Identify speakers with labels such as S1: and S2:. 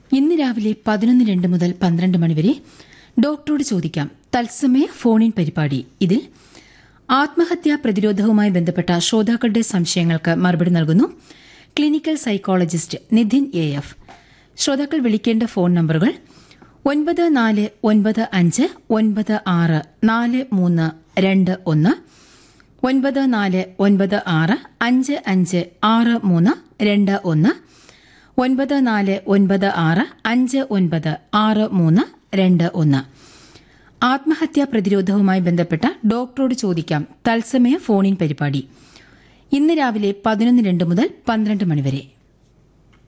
S1: ഇന്ന് രാവിലെ പതിനൊന്ന് രണ്ട് മുതൽ പന്ത്രണ്ട് മണിവരെ ഡോക്ടറോട് ചോദിക്കാം തത്സമയ ഫോണിൻ പരിപാടി ഇതിൽ ആത്മഹത്യാ പ്രതിരോധവുമായി ബന്ധപ്പെട്ട ശ്രോതാക്കളുടെ സംശയങ്ങൾക്ക് മറുപടി നൽകുന്നു clinical psychologist Nidhin A F ശ്രോതാക്കൾ വിളിക്കേണ്ട ഫോൺ നമ്പറുകൾ ഒൻപത് നാല് ഒൻപത് അഞ്ച് ഒൻപത് ആറ് നാല് മൂന്ന് രണ്ട് ഒന്ന് ഒൻപത് നാല് ഒൻപത് ആറ് അഞ്ച് അഞ്ച് ആറ് മൂന്ന് രണ്ട് ഒന്ന് ഒൻപത് നാല് ഒൻപത് ആറ് അഞ്ച് ഒൻപത് ആറ് മൂന്ന് രണ്ട് ഒന്ന് ആത്മഹത്യാ പ്രതിരോധവുമായി ബന്ധപ്പെട്ട ഡോക്ടറോട് ചോദിക്കാം തത്സമയ ഫോണിൻ പരിപാടി ഇന്ന് രാവിലെ പതിനൊന്ന് രണ്ട് മുതൽ പന്ത്രണ്ട് മണിവരെ